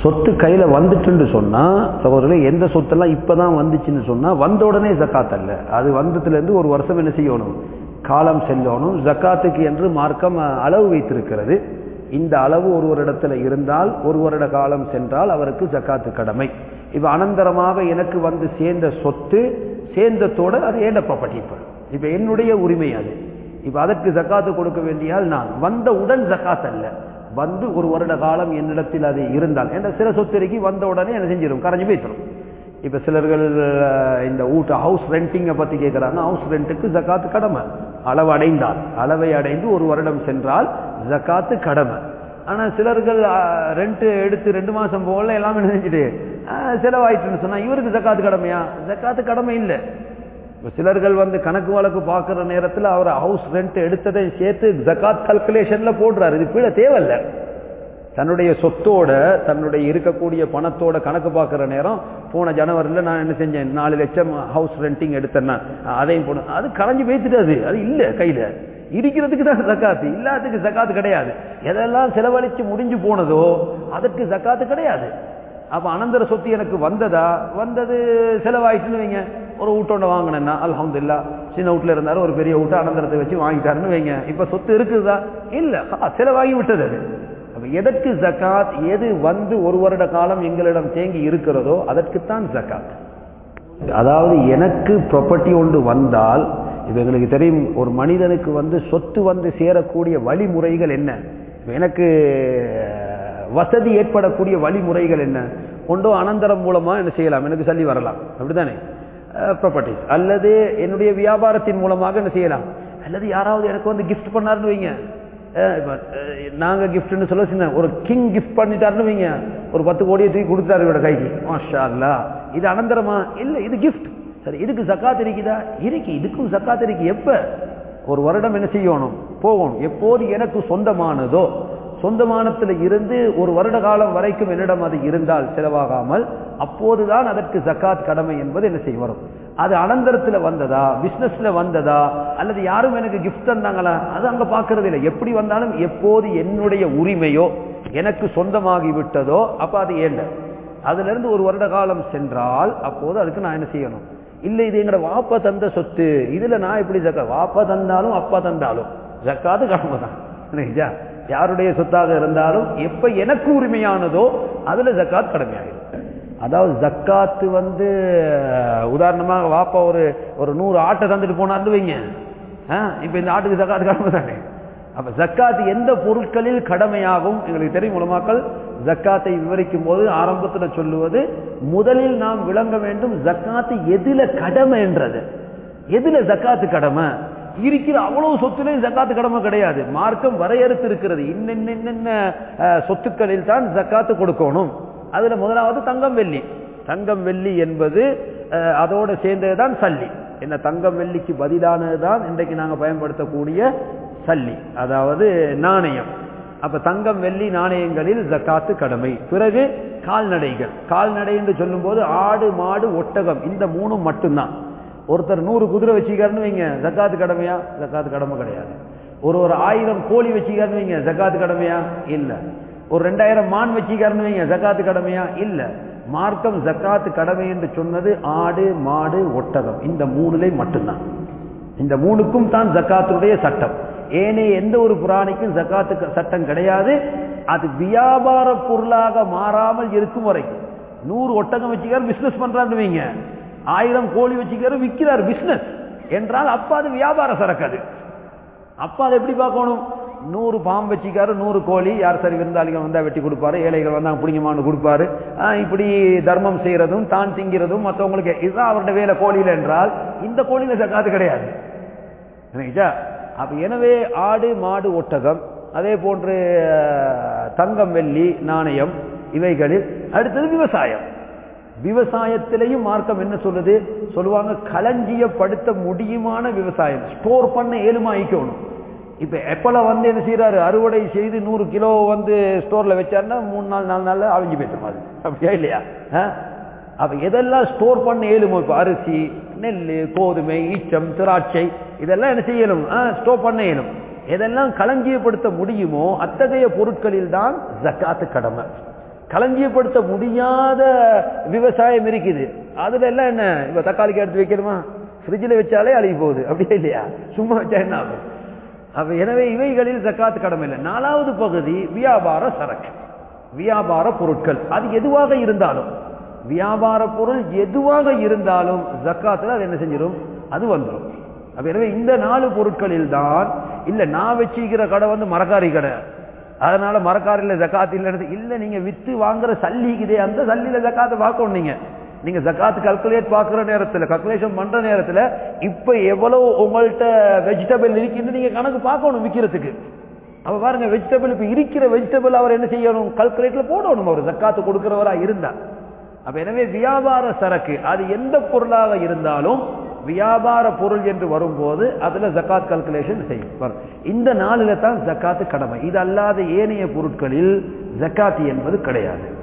சொத்து கையில வந்துட்டுன்னு சொன்னா சகோதரர்களே எந்த சொத்தெல்லாம் இப்பதான் வந்துச்சுன்னு சொன்னா வந்த உடனே ஜக்காத் அல்ல அது வந்ததுல இருந்து ஒரு வருஷம் என்ன செய்யணும் காலம் செல்லணும் ஜக்காத்துக்கு என்று மார்க்கம் அளவு வைத்திருக்கிறது இந்த அளவு ஒரு ஒரு இடத்துல இருந்தால் ஒரு வருட காலம் சென்றால் அவருக்கு ஜக்காத்து கடமை இப்ப அனந்தரமாக எனக்கு வந்து சேர்ந்த சொத்து சேர்ந்தத்தோட அது ஏண்ட ப்ராப்பர்ட்டி இப்ப இப்ப என்னுடைய உரிமை அது இப்ப அதற்கு ஜக்காத்து கொடுக்க வேண்டியால் நான் வந்த உடன் ஜக்காத் அல்ல வந்து ஒரு வருட காலம் என்னிடத்தில் அது இருந்தால் என்ற சில சொத்திரைக்கு வந்த உடனே என்ன செஞ்சிடும் கரைஞ்சு போய்த்தரும் இப்ப சிலர்கள் இந்த வீட்டு ஹவுஸ் ரெண்டிங்கை பத்தி கேட்கிறாங்க ஹவுஸ் ரெண்ட்டுக்கு ஜக்காத்து கடமை அளவு அடைந்தால் அளவை அடைந்து ஒரு வருடம் சென்றால் ஜக்காத்து கடமை ஆனா சிலர்கள் ரெண்ட் எடுத்து ரெண்டு மாசம் போகல எல்லாம் என்ன செஞ்சுட்டு செலவாயிட்டுன்னு சொன்னா இவருக்கு ஜக்காத்து கடமையா ஜக்காத்து கடமை இல்லை சிலர்கள் வந்து கணக்கு வழக்கு பார்க்குற நேரத்தில் அவர் ஹவுஸ் ரெண்ட் எடுத்ததை சேர்த்து ஜக்காத் கல்குலேஷன்ல போடுறாரு இது கீழே தேவையில்ல தன்னுடைய சொத்தோட தன்னுடைய இருக்கக்கூடிய பணத்தோட கணக்கு பார்க்குற நேரம் போன ஜனவரியில் நான் என்ன செஞ்சேன் நாலு லட்சம் ஹவுஸ் ரெண்டிங் எடுத்தேன்னா அதையும் போன அது கரைஞ்சு பேத்துட்டு அது அது இல்லை கையில் இருக்கிறதுக்கு தான் ஜக்காத்து இல்லாததுக்கு ஜக்காத்து கிடையாது எதெல்லாம் செலவழிச்சு முடிஞ்சு போனதோ அதற்கு ஜக்காத்து கிடையாது அப்ப அனந்தர சொத்து எனக்கு வந்ததா வந்தது செலவாயிட்டுன்னு வைங்க ஒரு வீட்டோட வாங்கினேன்னா அல்ஹம்துல்லா சின்ன வீட்டுல இருந்தாரு ஒரு பெரிய வீட்டை அனந்தரத்தை வச்சு வாங்கிட்டாருன்னு வைங்க இப்ப சொத்து இருக்குதா இல்ல செலவாகி விட்டது அது அப்ப எதற்கு ஜக்காத் எது வந்து ஒரு வருட காலம் எங்களிடம் தேங்கி இருக்கிறதோ அதற்குத்தான் ஜக்காத் அதாவது எனக்கு ப்ராப்பர்ட்டி ஒன்று வந்தால் இது எங்களுக்கு தெரியும் ஒரு மனிதனுக்கு வந்து சொத்து வந்து சேரக்கூடிய வழிமுறைகள் என்ன எனக்கு வசதி ஏற்படக்கூடிய வழிமுறைகள் என்ன ஒன்றோ அனந்தரம் மூலமா என்ன செய்யலாம் எனக்கு சொல்லி வரலாம் அப்படித்தானே ப்ராப்பர்ட்டிஸ் அல்லது என்னுடைய வியாபாரத்தின் மூலமாக என்ன செய்யலாம் அல்லது யாராவது எனக்கு வந்து கிஃப்ட் பண்ணாருன்னு வைங்க நாங்க கிஃப்ட்னு சொல்ல சின்ன ஒரு கிங் கிஃப்ட் பண்ணிட்டாருன்னு வைங்க ஒரு பத்து கோடியை தூக்கி கொடுத்தாரு இவட கைக்கு மாஷா அல்லா இது அனந்தரமா இல்ல இது கிஃப்ட் சரி இதுக்கு சக்காத் இருக்குதா இருக்கு இதுக்கும் சக்காத் இருக்கு எப்ப ஒரு வருடம் என்ன செய்யணும் போகணும் எப்போது எனக்கு சொந்தமானதோ சொந்தமானத்தில் இருந்து ஒரு வருட காலம் வரைக்கும் என்னிடம் அது இருந்தால் செலவாகாமல் அப்போதுதான் அதற்கு ஜக்காத் கடமை என்பது என்ன செய்ய வரும் அது அனந்தரத்தில் வந்ததா பிசினஸ்ல வந்ததா அல்லது யாரும் எனக்கு கிஃப்ட் தந்தாங்களா அது அங்க பாக்குறது இல்லை எப்படி வந்தாலும் எப்போது என்னுடைய உரிமையோ எனக்கு சொந்தமாகி விட்டதோ அப்ப அது ஏண்ட அதுல இருந்து ஒரு வருட காலம் சென்றால் அப்போது அதுக்கு நான் என்ன செய்யணும் இல்ல இது எங்கட வாப்பா தந்த சொத்து இதுல நான் எப்படி ஜக்கா வாப்பா தந்தாலும் அப்பா தந்தாலும் ஜக்காது கடமை தான் யாருடைய சொத்தாக இருந்தாலும் எப்ப எனக்கு உரிமையானதோ அதுல ஜக்காத் கடமையாகிடும் அதாவது ஜக்காத்து வந்து உதாரணமாக வாப்பா ஒரு ஒரு நூறு ஆட்டை தந்துட்டு போனார்னு வைங்க இப்ப இந்த ஆட்டுக்கு ஜக்காத்து கடமை தானே அப்ப ஜக்காத்து எந்த பொருட்களில் கடமையாகும் எங்களுக்கு தெரியும் உலமாக்கள் ஜக்காத்தை விவரிக்கும் போது ஆரம்பத்தில் சொல்லுவது முதலில் நாம் விளங்க வேண்டும் ஜக்காத்து எதுல கடமை என்றது எதுல ஜக்காத்து கடமை இருக்கிற அவ்வளவு சொத்துலையும் ஜக்காத்து கடமை கிடையாது மார்க்கம் வரையறுத்து இருக்கிறது இன்னென்ன சொத்துக்களில் தான் ஜக்காத்து கொடுக்கணும் அதுல முதலாவது தங்கம் வெள்ளி தங்கம் வெள்ளி என்பது அதோட சேர்ந்ததுதான் சல்லி என்ன தங்கம் வெள்ளிக்கு பதிலானதுதான் இன்றைக்கு நாங்க பயன்படுத்தக்கூடிய சல்லி அதாவது நாணயம் அப்ப தங்கம் வெள்ளி நாணயங்களில் ஜக்காத்து கடமை பிறகு கால்நடைகள் கால்நடை என்று சொல்லும் போது ஆடு மாடு ஒட்டகம் இந்த மூணும் மட்டும்தான் ஒருத்தர் நூறு குதிரை வச்சுக்காருன்னு வைங்க ஜக்காத்து கடமையா ஜக்காத்து கடமை கிடையாது ஒரு ஒரு ஆயிரம் கோழி வச்சுக்காருன்னு வைங்க ஜக்காத்து கடமையா இல்ல ஒரு ரெண்டாயிரம் மான் வச்சுக்காருன்னு வைங்க ஜக்காத்து கடமையா இல்ல மார்க்கம் ஜக்காத்து கடமை என்று சொன்னது ஆடு மாடு ஒட்டகம் இந்த மூணுலை மட்டும்தான் இந்த மூணுக்கும் தான் ஜக்காத்துடைய சட்டம் ஏனைய எந்த ஒரு புராணிக்கும் ஜக்காத்து சட்டம் கிடையாது அது வியாபார பொருளாக மாறாமல் இருக்கும் வரைக்கும் நூறு ஒட்டகம் வச்சுக்காரு பிசினஸ் பண்றான்னு வைங்க ஆயிரம் கோழி வச்சுக்கிற விற்கிறார் பிசினஸ் என்றால் அப்ப அது வியாபார சரக்கு அது அப்ப அதை எப்படி பார்க்கணும் நூறு பாம்பு வச்சுக்காரு நூறு கோழி யார் சரி விருந்தாளிகள் வந்தா வெட்டி கொடுப்பாரு ஏழைகள் வந்தா புடிங்கமானு கொடுப்பாரு இப்படி தர்மம் செய்யறதும் தான் திங்கிறதும் மற்றவங்களுக்கு இதுதான் அவருடைய வேலை கோழியில என்றால் இந்த கோழியில சக்காத்து கிடையாது அப்ப எனவே ஆடு மாடு ஒட்டகம் அதே போன்று தங்கம் வெள்ளி நாணயம் இவைகளில் அடுத்தது விவசாயம் விவசாயத்திலையும் மார்க்கம் என்ன சொல்லுது சொல்லுவாங்க களஞ்சியப்படுத்த முடியுமான விவசாயம் ஸ்டோர் பண்ண ஏழுமா ஆயிக்கணும் இப்ப எப்பல வந்து என்ன செய்யறாரு அறுவடை செய்து நூறு கிலோ வந்து ஸ்டோர்ல வச்சாருன்னா மூணு நாள் நாலு நாள்ல அழிஞ்சு போயிட்டு அது அப்படியா இல்லையா அப்ப எதெல்லாம் ஸ்டோர் பண்ண ஏழுமோ இப்ப அரிசி நெல் கோதுமை ஈச்சம் திராட்சை இதெல்லாம் என்ன செய்யணும் ஸ்டோர் பண்ண இயலும் எதெல்லாம் களஞ்சியப்படுத்த முடியுமோ அத்தகைய பொருட்களில் தான் ஜக்காத்து கடமை களஞ்சியப்படுத்த முடியாத விவசாயம் இருக்குது அதுல எல்லாம் என்ன இப்ப தக்காளிக்கு எடுத்து வைக்கணுமா ஃப்ரிட்ஜில் வச்சாலே அழுகி போகுது அப்படியே இல்லையா சும்மா வச்சா என்ன ஆகும் அப்ப எனவே இவைகளில் ஜக்காத்து கடமை இல்லை நாலாவது பகுதி வியாபார சரக்கு வியாபார பொருட்கள் அது எதுவாக இருந்தாலும் வியாபார பொருள் எதுவாக இருந்தாலும் ஜக்காத்துல அது என்ன செஞ்சிடும் அது வந்துடும் அப்ப எனவே இந்த நாலு பொருட்களில் தான் இல்ல நான் வச்சிருக்கிற கடை வந்து மரக்காரி கடை அதனால மரக்காரில ஜக்காத் இல்லைன்னு இல்ல நீங்க வித்து வாங்குற சல்லிக்குதே அந்த சல்லியில ஜக்காத்தை பார்க்கணும் நீங்க நீங்க ஜக்காத் கால்குலேட் பார்க்குற நேரத்தில் கல்குலேஷன் பண்ற நேரத்தில் இப்ப எவ்வளவு உங்கள்கிட்ட வெஜிடபிள் இருக்குன்னு நீங்க கணக்கு பார்க்கணும் விற்கிறதுக்கு அப்ப பாருங்க வெஜிடபிள் இப்ப இருக்கிற வெஜிடபிள் அவர் என்ன செய்யணும் கல்குலேட்ல போடணும் அவர் ஜக்காத்து கொடுக்கிறவரா இருந்தா அப்ப எனவே வியாபார சரக்கு அது எந்த பொருளாக இருந்தாலும் வியாபார பொருள் என்று வரும்போது அதுல ஜக்காத் கல்குலேஷன் செய்யும் இந்த நாளில தான் ஜக்காத்து கடமை இது அல்லாத ஏனைய பொருட்களில் ஜக்காத்து என்பது கிடையாது